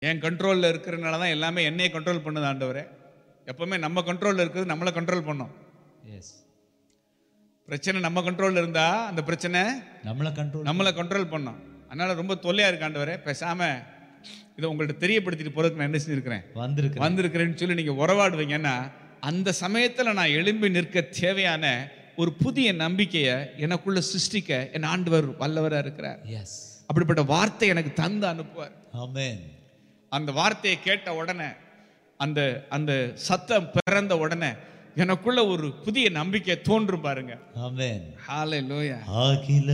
என் கண்ட்ரோலில் இருக்கிறனால தான் எல்லாமே என்னையே கண்ட்ரோல் பண்ணுது ஆண்டவரே எப்பவுமே நம்ம கண்ட்ரோலில் இருக்கிறது நம்மளை கண்ட்ரோல் பண்ணும் எஸ் பிரச்சனை நம்ம கண்ட்ரோலில் இருந்தா அந்த பிரச்சனை நம்மளை கண்ட்ரோல் நம்மளை கண்ட்ரோல் பண்ணும் அதனால ரொம்ப தொல்லையா இருக்கு ஆண்டவரே பேசாம இதை உங்கள்ட்ட தெரியப்படுத்திட்டு போறதுக்கு நான் என்ன செஞ்சிருக்கிறேன் வந்திருக்கு வந்திருக்கிறேன்னு சொல்லி நீங்க உறவாடுவீங்கன்னா அந்த சமயத்துல நான் எழும்பி நிற்க தேவையான ஒரு புதிய நம்பிக்கையை எனக்குள்ள சிருஷ்டிக்க என் ஆண்டவர் வல்லவரா இருக்கிறார் எஸ் அப்படிப்பட்ட வார்த்தை எனக்கு தந்து அனுப்புவார் ஆமென் அந்த வார்த்தையை கேட்ட உடனே அந்த அந்த சத்தம் பிறந்த உடனே எனக்குள்ள ஒரு புதிய நம்பிக்கை தோன்றும் பாருங்க ஆமென் ஹalleluya அகில